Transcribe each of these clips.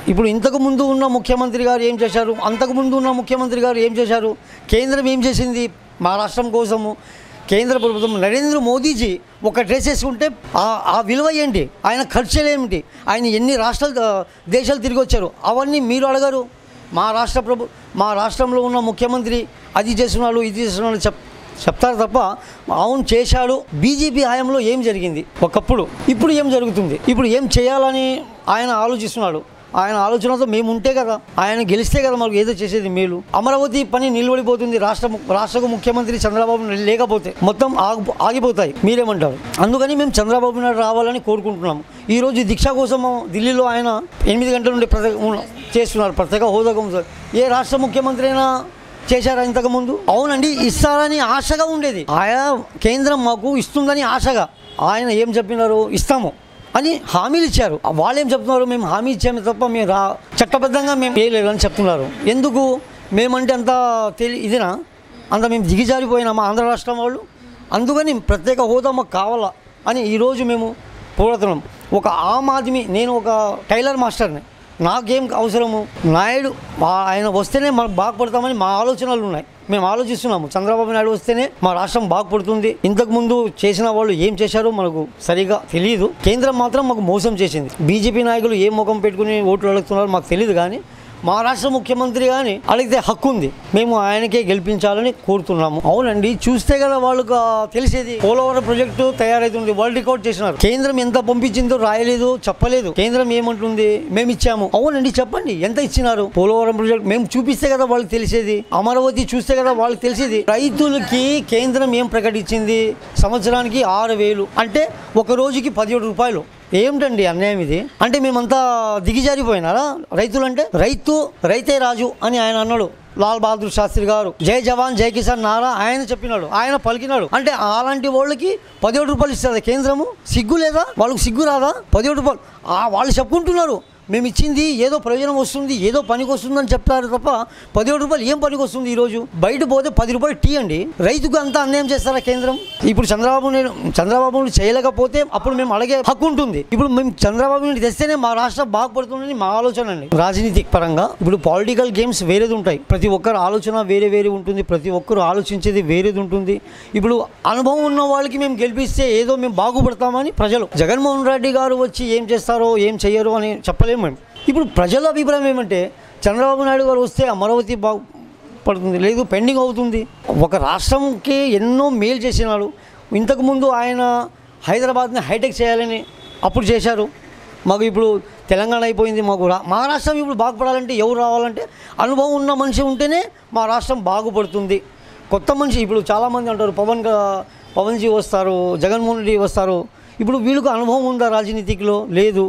ఇప్పుడు ఇంతకు ముందు ఉన్న ముఖ్యమంత్రి గారు ఏం చేశారు అంతకు ముందు ఉన్న ముఖ్యమంత్రి గారు ఏం చేశారు కేంద్రం ఏం చేసింది మా రాష్ట్రం కోసము కేంద్ర ప్రభుత్వం నరేంద్ర మోదీజీ ఒక డ్రెస్ వేసుకుంటే ఆ- ఆ విలువ ఏంటి ఆయన ఖర్చులు ఏమిటి ఆయన ఎన్ని రాష్ట్రాలు ఆ, దేశాలు తిరిగి వచ్చారు అవన్నీ మీరు అడగరు మా రాష్ట్ర ప్రభు మా రాష్ట్రంలో ఉన్న ముఖ్యమంత్రి అది చేస్తున్నాడు ఇది చేస్తున్నాడు చెప్ చెప్తారు తప్ప అవును చేశాడు బీజేపీ హయాంలో ఏం జరిగింది ఒకప్పుడు ఇప్పుడు ఏం జరుగుతుంది ఇప్పుడు ఏం చేయాలని ఆయన ఆలోచిస్తున్నాడు ఆయన ఆలోచనతో మేము ఉంటే కదా ఆయన గెలిస్తే కదా మనకు ఏదో చేసేది మేలు అమరావతి పని నిలబడిపోతుంది రాష్ట్ర ము- రాష్ట్రకు ముఖ్యమంత్రి చంద్రబాబు నాయుడు లేకపోతే మొత్తం ఆగి ఆగిపోతాయి మీరేమంటారు అందుకని మేము చంద్రబాబు నాయుడు రావాలని కోరుకుంటున్నాము ఈ రోజు దీక్ష కోసము ఢిల్లీలో ఆయన ఎనిమిది గంటల నుండి ప్రత్యేక ఉన్న- చేస్తున్నారు ప్రత్యేక హోదా కోసం ఏ రాష్ట్ర ముఖ్యమంత్రి అయినా చేశారా ఇంతకుముందు అవునండి ఇస్తారని ఆశగా ఉండేది ఆయా కేంద్రం మాకు ఇస్తుందని ఆశగా ఆయన ఏం చెప్పినారు ఇస్తాము అని హామీలు ఇచ్చారు వాళ్ళు ఏం చెప్తున్నారు మేము హామీ ఇచ్చాము తప్ప మేము రా చట్టబద్ధంగా మేము వేయలేదు అని చెప్తున్నారు ఎందుకు మేమంటే అంత తెలి ఇదినా అంత మేము దిగిజారిపోయినామా ఆంధ్ర రాష్ట్రం వాళ్ళు అందుకని ప్రత్యేక హోదా మాకు కావాలా అని ఈరోజు మేము పోరాడుతున్నాం ఒక ఆమ్ ఆద్మీ నేను ఒక టైలర్ మాస్టర్ని నాకేం అవసరము నాయుడు మా- ఆయన వస్తేనే మనం బాగుపడతామని మా ఆలోచనలు ఉన్నాయి మేము ఆలోచిస్తున్నాము చంద్రబాబు నాయుడు వస్తేనే మా రాష్ట్రం బాగుపడుతుంది ఇంతకు ముందు చేసిన వాళ్ళు ఏం చేశారో మనకు సరిగా తెలియదు కేంద్రం మాత్రం మాకు మోసం చేసింది బీజేపీ నాయకులు ఏ ముఖం పెట్టుకుని ఓట్లు అడుగుతున్నారో మాకు తెలియదు కానీ మా రాష్ట్ర ముఖ్యమంత్రి కానీ అడిగితే హక్కు ఉంది మేము ఆయనకే గెలిపించాలని కోరుతున్నాము అవునండి చూస్తే కదా వాళ్ళకు ఆ తెలిసేది పోలవరం ప్రాజెక్టు తయారైతుంది వరల్డ్ రికార్డ్ చేసినారు కేంద్రం ఎంత పంపించిందో రాయలేదు చెప్పలేదు కేంద్రం ఏమంటుంది మేము ఇచ్చాము అవునండి చెప్పండి ఎంత ఇచ్చినారు పోలవరం ప్రాజెక్ట్ మేము చూపిస్తే కదా వాళ్ళకి తెలిసేది అమరావతి చూస్తే కదా వాళ్ళకి తెలిసేది రైతులకి కేంద్రం ఏం ప్రకటించింది సంవత్సరానికి ఆరు వేలు అంటే ఒక రోజుకి పదిహేడు రూపాయలు ఏమిటండి అన్యాయం ఇది అంటే మేమంతా దిగిజారిపోయినారా రైతులంటే రైతు రైతే రాజు అని ఆయన అన్నాడు లాల్ బహదూర్ శాస్త్రి గారు జై జవాన్ జై కిసాన్ నారా ఆయన చెప్పినాడు ఆయన పలికినాడు అంటే అలాంటి వాళ్ళకి పదిహేడు రూపాయలు ఇస్తుంది కేంద్రము సిగ్గు లేదా వాళ్ళకి సిగ్గు రాదా పదిహేడు రూపాయలు ఆ వాళ్ళు చెప్పుకుంటున్నారు మేము ఇచ్చింది ఏదో ప్రయోజనం వస్తుంది ఏదో పనికి వస్తుందని చెప్తారు తప్ప పదిహేడు రూపాయలు ఏం పనికి వస్తుంది ఈరోజు బయట పోతే పది రూపాయలు టీ అండి రైతుకు అంతా అన్యాయం చేస్తారా కేంద్రం ఇప్పుడు చంద్రబాబు నేను చంద్రబాబు నాయుడు చేయలేకపోతే అప్పుడు మేము అడిగే హక్కు ఉంటుంది ఇప్పుడు మేము చంద్రబాబు నాయుడు తెస్తేనే మా రాష్ట్రం బాగుపడుతుందని మా ఆలోచన అండి రాజనీతి పరంగా ఇప్పుడు పొలిటికల్ గేమ్స్ వేరేది ఉంటాయి ప్రతి ఒక్కరు ఆలోచన వేరే వేరే ఉంటుంది ప్రతి ఒక్కరు ఆలోచించేది వేరేది ఉంటుంది ఇప్పుడు అనుభవం ఉన్న వాళ్ళకి మేము గెలిపిస్తే ఏదో మేము బాగుపడతామని ప్రజలు జగన్మోహన్ రెడ్డి గారు వచ్చి ఏం చేస్తారో ఏం చెయ్యరో అని చెప్పలేము మేము ఇప్పుడు ప్రజల అభిప్రాయం ఏమంటే చంద్రబాబు నాయుడు గారు వస్తే అమరావతి బాగు పడుతుంది లేదు పెండింగ్ అవుతుంది ఒక రాష్ట్రంకి ఎన్నో మేలు చేసినాడు ఇంతకుముందు ఆయన హైదరాబాద్ని హైటెక్ చేయాలని అప్పుడు చేశారు మాకు ఇప్పుడు తెలంగాణ అయిపోయింది మాకు రా- మా రాష్ట్రం ఇప్పుడు బాగుపడాలంటే ఎవరు రావాలంటే అనుభవం ఉన్న మనిషి ఉంటేనే మా రాష్ట్రం బాగుపడుతుంది కొత్త మనిషి ఇప్పుడు చాలామంది అంటారు పవన్ గా- పవన్ జీ వస్తారు జగన్మోహన్ రెడ్డి వస్తారు ఇప్పుడు వీళ్ళకు అనుభవం ఉందా రాజనీతిలో లేదు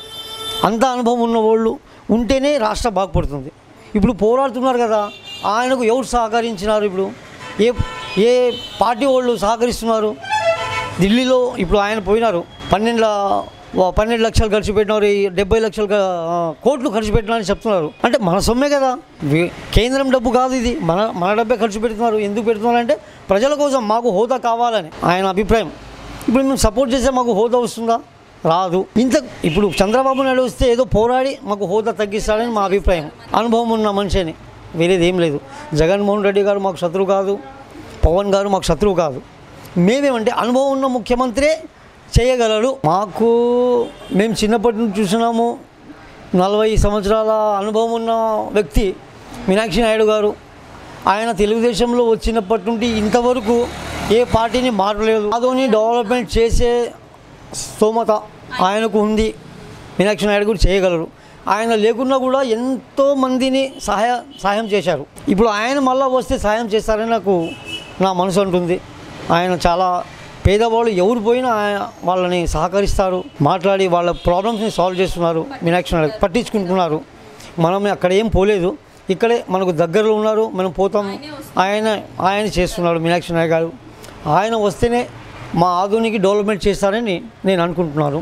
అంత అనుభవం ఉన్న వాళ్ళు ఉంటేనే రాష్ట్రం బాగుపడుతుంది ఇప్పుడు పోరాడుతున్నారు కదా ఆయనకు ఎవరు సహకరించినారు ఇప్పుడు ఏ ఏ పార్టీ వాళ్ళు సహకరిస్తున్నారు ఢిల్లీలో ఇప్పుడు ఆయన పోయినారు పన్నెండు ల- పన్నెండు లక్షలు ఖర్చు పెట్టినారు ఈ డెబ్బై లక్షలు క- ఆ, కోట్లు ఖర్చు పెట్టినారని చెప్తున్నారు అంటే మన సొమ్మే కదా వే- కేంద్రం డబ్బు కాదు ఇది మన మన డబ్బే ఖర్చు పెడుతున్నారు ఎందుకు పెడుతున్నారు అంటే ప్రజల కోసం మాకు హోదా కావాలని ఆయన అభిప్రాయం ఇప్పుడు మేము సపోర్ట్ చేస్తే మాకు హోదా వస్తుందా రాదు ఇంత ఇప్పుడు చంద్రబాబు నాయుడు వస్తే ఏదో పోరాడి మాకు హోదా తగ్గిస్తాడని మా అభిప్రాయం అనుభవం ఉన్న మనిషి అని వేరేది ఏం లేదు జగన్మోహన్ రెడ్డి గారు మాకు శత్రువు కాదు పవన్ గారు మాకు శత్రువు కాదు మేమేమంటే అనుభవం ఉన్న ముఖ్యమంత్రే చేయగలరు మాకు మేము చిన్నప్పటి నుంచి చూసినాము నలభై సంవత్సరాల అనుభవం ఉన్న వ్యక్తి మీనాక్షి నాయుడు గారు ఆయన తెలుగుదేశంలో వచ్చినప్పటి నుండి ఇంతవరకు ఏ పార్టీని మారలేదు అదోని డెవలప్మెంట్ చేసే స్తోమత ఆయనకు ఉంది మీనాక్షి నాయుడు కూడా చేయగలరు ఆయన లేకున్నా కూడా ఎంతో మందిని సహాయ సహాయం చేశారు ఇప్పుడు ఆయన మళ్ళీ వస్తే సహాయం చేస్తారని నాకు నా మనసు అంటుంది ఆయన చాలా పేదవాళ్ళు ఎవరు పోయినా ఆయన వాళ్ళని సహకరిస్తారు మాట్లాడి వాళ్ళ ప్రాబ్లమ్స్ని సాల్వ్ చేస్తున్నారు మీనాక్షి నాయుడు పట్టించుకుంటున్నారు మనం అక్కడ ఏం పోలేదు ఇక్కడే మనకు దగ్గరలో ఉన్నారు మనం పోతాం ఆయన ఆయన చేస్తున్నాడు మీనాక్షి నాయుడు గారు ఆయన వస్తేనే మా ఆధునిక డెవలప్మెంట్ చేస్తారని నేను అనుకుంటున్నాను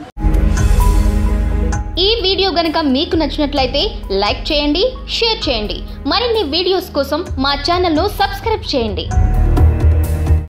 ఈ వీడియో గనక మీకు నచ్చినట్లయితే లైక్ చేయండి షేర్ చేయండి మరిన్ని వీడియోస్ కోసం మా ఛానల్ను సబ్స్క్రైబ్ చేయండి